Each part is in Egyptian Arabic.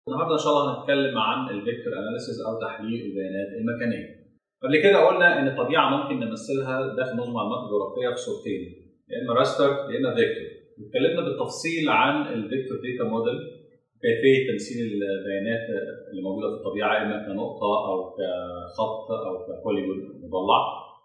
النهارده ان شاء الله هنتكلم عن الفيكتور اناليسيز او تحليل البيانات المكانيه. قبل كده قلنا ان الطبيعه ممكن نمثلها داخل نظم معلومات جغرافيه في صورتين يا اما راستر يا اما فيكتور. اتكلمنا بالتفصيل عن الفيكتور داتا موديل كيفيه تمثيل البيانات اللي موجوده في الطبيعه اما كنقطه او كخط او كبوليجون مضلع.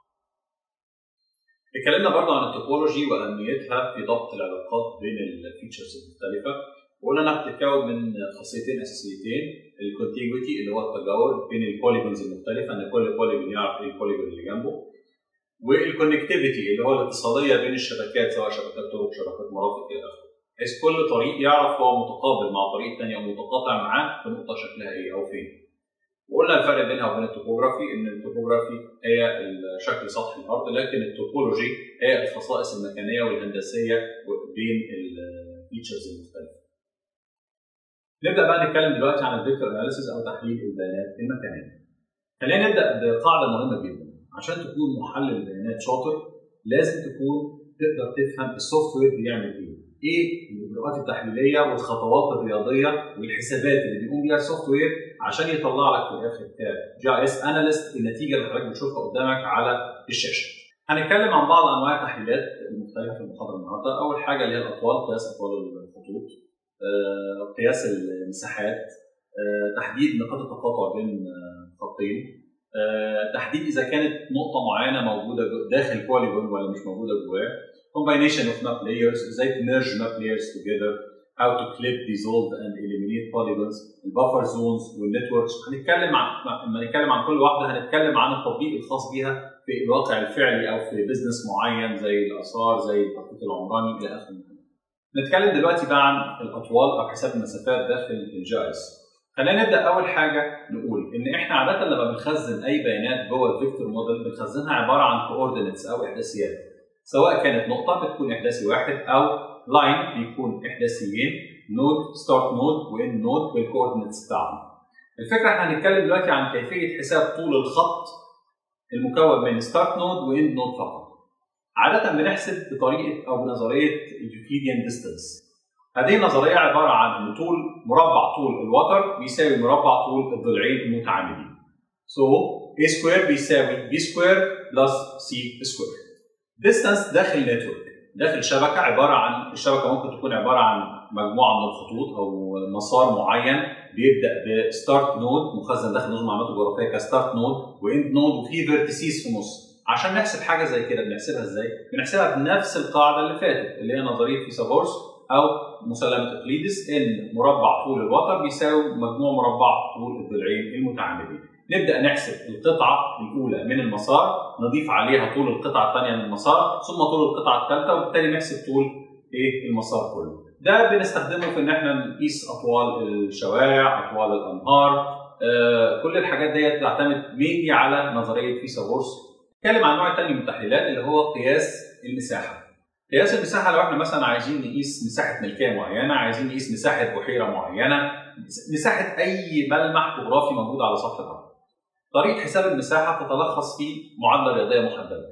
اتكلمنا برضه عن التوبولوجي واهميتها في ضبط العلاقات بين الفيتشرز المختلفه وقلنا انها بتتكون من خاصيتين اساسيتين الكونتيجويتي اللي هو التجاور بين البوليجونز المختلفه ان كل بوليجون يعرف ايه البوليجون اللي جنبه والكونكتيفيتي اللي هو الاتصاليه بين الشبكات سواء شبكات طرق شبكات مرافق الى اخره بحيث كل طريق يعرف هو متقابل مع طريق ثاني او متقاطع معاه في نقطه شكلها ايه او فين وقلنا الفرق بينها وبين التوبوغرافي ان التوبوغرافي هي شكل سطح الارض لكن التوبولوجي هي الخصائص المكانيه والهندسيه بين الفيتشرز المختلفه نبدا بقى نتكلم دلوقتي عن الفيكتور اناليسيز او تحليل البيانات المكانيه. خلينا نبدا بقاعده مهمه جدا عشان تكون محلل بيانات شاطر لازم تكون تقدر تفهم السوفت وير بيعمل ايه. ايه الاجراءات التحليليه والخطوات الرياضيه والحسابات اللي بيقوم بيها السوفت وير عشان يطلع لك في الاخر كجي اس اناليست النتيجه اللي حضرتك بتشوفها قدامك على الشاشه. هنتكلم عن بعض انواع التحليلات المختلفه في المحاضره النهارده، اول حاجه اللي هي الاطوال قياس اطوال الخطوط. قياس المساحات تحديد نقاط التقاطع بين خطين تحديد اذا كانت نقطه معينه موجوده داخل بوليجون ولا مش موجوده جواه combination of map layers ازاي تمرج map layers together how to clip dissolve and eliminate polygons البفر زونز والنتوركس هنتكلم عن لما نتكلم عن كل واحده هنتكلم عن التطبيق الخاص بيها في الواقع الفعلي او في بزنس معين زي الاثار زي التخطيط العمراني الى اخره نتكلم دلوقتي بقى عن الاطوال او حساب المسافات داخل الجي اس خلينا نبدا اول حاجه نقول ان احنا عاده لما بنخزن اي بيانات جوه الفيكتور موديل بنخزنها عباره عن كوردينتس او احداثيات سواء كانت نقطه بتكون احداثي واحد او لاين بيكون احداثيين نود ستارت نود وان نود بالكوردينتس بتاعهم الفكره احنا هنتكلم دلوقتي عن كيفيه حساب طول الخط المكون من ستارت نود وان نود فقط عادة بنحسب بطريقة أو بنظرية يوكليديان ديستانس. هذه النظرية عبارة عن أن طول مربع طول الوتر بيساوي مربع طول الضلعين المتعامدين. So A سكوير بيساوي B سكوير بلس C سكوير. ديستانس داخل نتورك داخل شبكة عبارة عن الشبكة ممكن تكون عبارة عن مجموعة من الخطوط أو مسار معين بيبدأ بستارت نود مخزن داخل نظم معلومات جغرافية كستارت نود واند نود وفي فيرتيسيس في النص. عشان نحسب حاجه زي كده بنحسبها ازاي؟ بنحسبها بنفس القاعده اللي فاتت اللي هي نظريه فيثاغورس او مسلمه اقليدس ان مربع طول الوتر بيساوي مجموع مربع طول الضلعين المتعامدين. نبدا نحسب القطعه الاولى من المسار نضيف عليها طول القطعه الثانيه من المسار ثم طول القطعه الثالثه وبالتالي نحسب طول ايه المسار كله. ده بنستخدمه في ان احنا نقيس اطوال الشوارع، اطوال الانهار، آه كل الحاجات ديت بتعتمد مينلي على نظريه فيثاغورس نتكلم عن نوع تاني من التحليلات اللي هو قياس المساحه. قياس المساحه لو احنا مثلا عايزين نقيس مساحه ملكيه معينه، عايزين نقيس مساحه بحيره معينه، مساحه اي ملمح جغرافي موجود على سطح الارض. طريقه حساب المساحه تتلخص في معادله رياضيه محدده.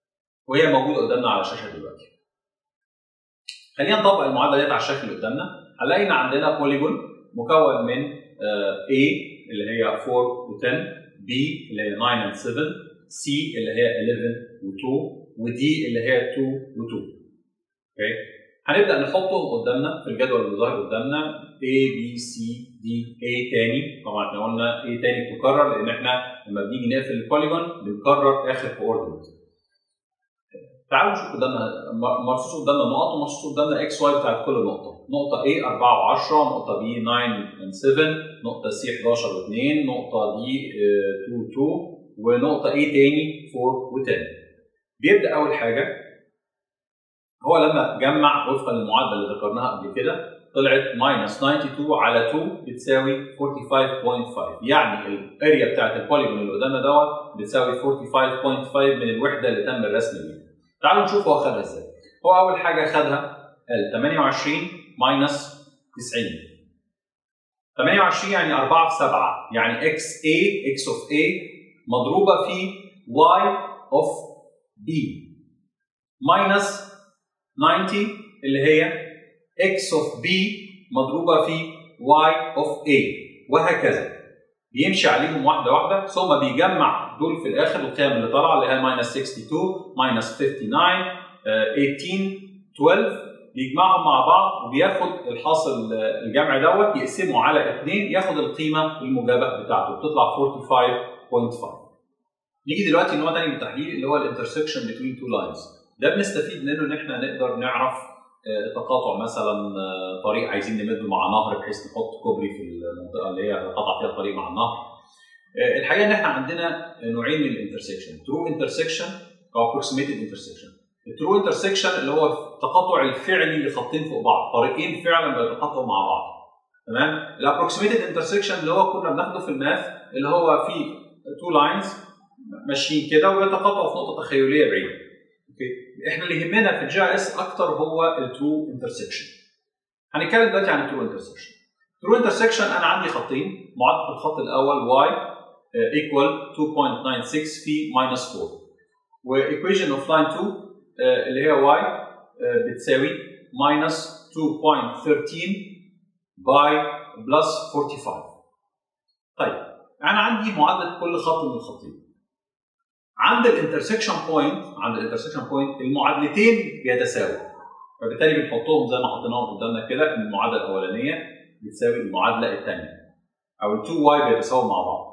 وهي موجوده قدامنا على الشاشه دلوقتي. خلينا نطبق المعادله ديت على الشكل اللي قدامنا، هنلاقينا عندنا بوليجون مكون من A اللي هي 4 و10 B اللي هي 9 و 7 سي اللي هي 11 و2 ودي اللي هي 2 و2 اوكي هنبدا نحطهم قدامنا في الجدول اللي ظاهر قدامنا A B C D A تاني طبعا احنا قلنا A تاني بتكرر لان احنا لما بنيجي نقفل البوليجون بنكرر اخر كوردينت تعالوا نشوف قدامنا مرصوص قدامنا نقط ومرصوص قدامنا اكس واي بتاعت كل نقطه نقطه A 4 و10 نقطه B 9 و 7 نقطه C 11 و2 نقطه D 2 و 2 ونقطة A تاني 4 و10 بيبدأ أول حاجة هو لما جمع وفقا للمعادلة اللي ذكرناها قبل كده طلعت ماينس 92 على 2 بتساوي 45.5 يعني الاريا بتاعت البوليجون اللي قدامنا دوت بتساوي 45.5 من الوحدة اللي تم الرسم بيها. تعالوا نشوف هو خدها ازاي. هو أول حاجة خدها ال 28 ماينس 90 28 يعني 4 في 7 يعني x a x of a مضروبه في y of b minus 90 اللي هي x of b مضروبه في y of a وهكذا بيمشي عليهم واحده واحده ثم بيجمع دول في الاخر القيم اللي طالعه اللي هي ماينس 62 ماينس 59 18 12 بيجمعهم مع بعض وبياخد الحاصل الجمع دوت يقسمه على اثنين ياخد القيمه الموجبه بتاعته بتطلع 45.5 نيجي دلوقتي نوع تاني من التحليل اللي هو الانترسكشن بين تو لاينز ده بنستفيد منه ان احنا نقدر نعرف تقاطع مثلا طريق عايزين نمده مع نهر بحيث نحط كوبري في المنطقه اللي هي قطع فيها الطريق مع النهر الحقيقه ان احنا عندنا نوعين من الانترسكشن ترو انترسكشن او ابروكسيميتد انترسكشن الترو انترسكشن اللي هو التقاطع الفعلي لخطين فوق بعض طريقين فعلا بيتقاطعوا مع بعض تمام الابروكسيميتد انترسكشن اللي هو كنا بناخده في الماث اللي هو فيه تو لاينز ماشيين كده ويتقاطعوا في نقطه تخيليه بعيده اوكي احنا اللي يهمنا في الجي اس اكتر هو الترو انترسكشن هنتكلم دلوقتي عن الترو انترسكشن الترو انترسكشن انا عندي خطين معدل الخط الاول y ايكوال 2.96 في minus 4 وايكويشن اوف لاين 2 اللي هي y بتساوي minus 2.13 باي بلس 45 طيب انا عندي معادله كل خط من الخطين عند الانترسكشن بوينت عند الانترسكشن بوينت المعادلتين بيتساووا فبالتالي بنحطهم زي ما حطيناهم قدامنا كده ان المعادله الاولانيه بتساوي المعادله الثانيه او ال 2 واي بيتساووا مع بعض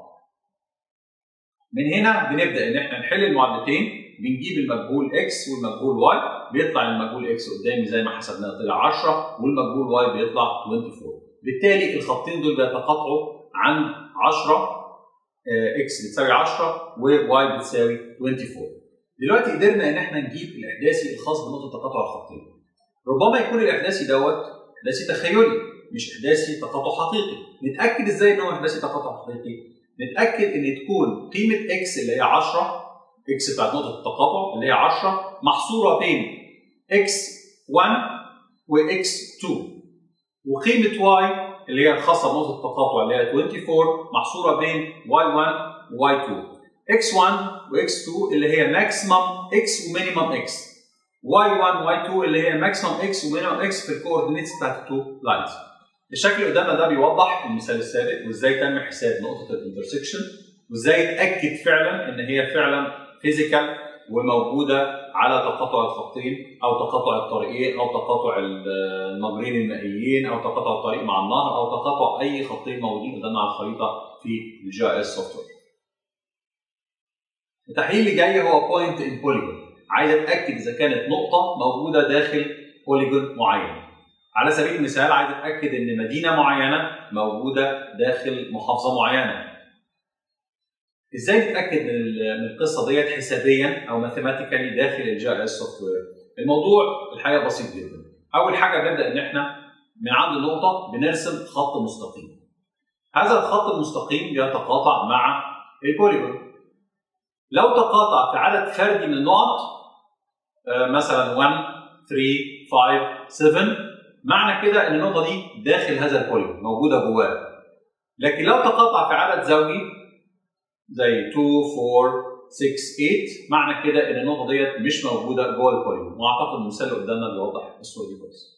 من هنا بنبدا ان احنا نحل المعادلتين بنجيب المجهول اكس والمجهول واي بيطلع المجهول اكس قدامي زي ما حسبناه طلع 10 والمجهول واي بيطلع 24 بالتالي الخطين دول بيتقاطعوا عن 10 اكس بتساوي 10 وواي بتساوي 24 دلوقتي قدرنا ان احنا نجيب الاحداثي الخاص بنقطه تقاطع الخطين ربما يكون الاحداثي دوت احداثي تخيلي مش احداثي تقاطع حقيقي نتاكد ازاي ان هو احداثي تقاطع حقيقي نتاكد ان تكون قيمه اكس اللي هي 10 اكس بتاعت نقطه التقاطع اللي هي 10 محصوره بين اكس 1 واكس 2 وقيمه واي اللي هي الخاصه بنقطه التقاطع اللي هي 24 محصوره بين y1 وy2 x1 وx2 اللي هي ماكسيمم x ومينيمم x y1 y2 اللي هي ماكسيمم x ومينيمم x في الكوردينيتس بتاعت التو لاينز الشكل اللي قدامنا ده بيوضح المثال السابق وازاي تم حساب نقطه الانترسكشن وازاي اتاكد فعلا ان هي فعلا فيزيكال وموجوده على تقاطع الخطين او تقاطع الطريقين او تقاطع المجرين المائيين او تقاطع الطريق مع النهر او تقاطع اي خطين موجودين قدامنا على الخريطه في الجي اس سوفت وير. التحليل اللي جاي هو بوينت ان بوليجون عايز اتاكد اذا كانت نقطه موجوده داخل بوليجون معين. على سبيل المثال عايز اتاكد ان مدينه معينه موجوده داخل محافظه معينه. ازاي نتاكد من القصه ديت حسابيا او ماثيماتيكالي داخل الجي اس سوفت وير؟ الموضوع الحقيقه بسيط جدا. اول حاجه بنبدا ان احنا من عند النقطه بنرسم خط مستقيم. هذا الخط المستقيم بيتقاطع مع البوليجون. لو تقاطع في عدد فردي من النقط مثلا 1 3 5 7 معنى كده ان النقطه دي داخل هذا البوليجون موجوده جواه. لكن لو تقاطع في عدد زوجي زي 2 4 6 8 معنى كده ان النقطه ديت مش موجوده جوه البوليجون واعتقد المثال اللي قدامنا بيوضح الصوره دي كويس.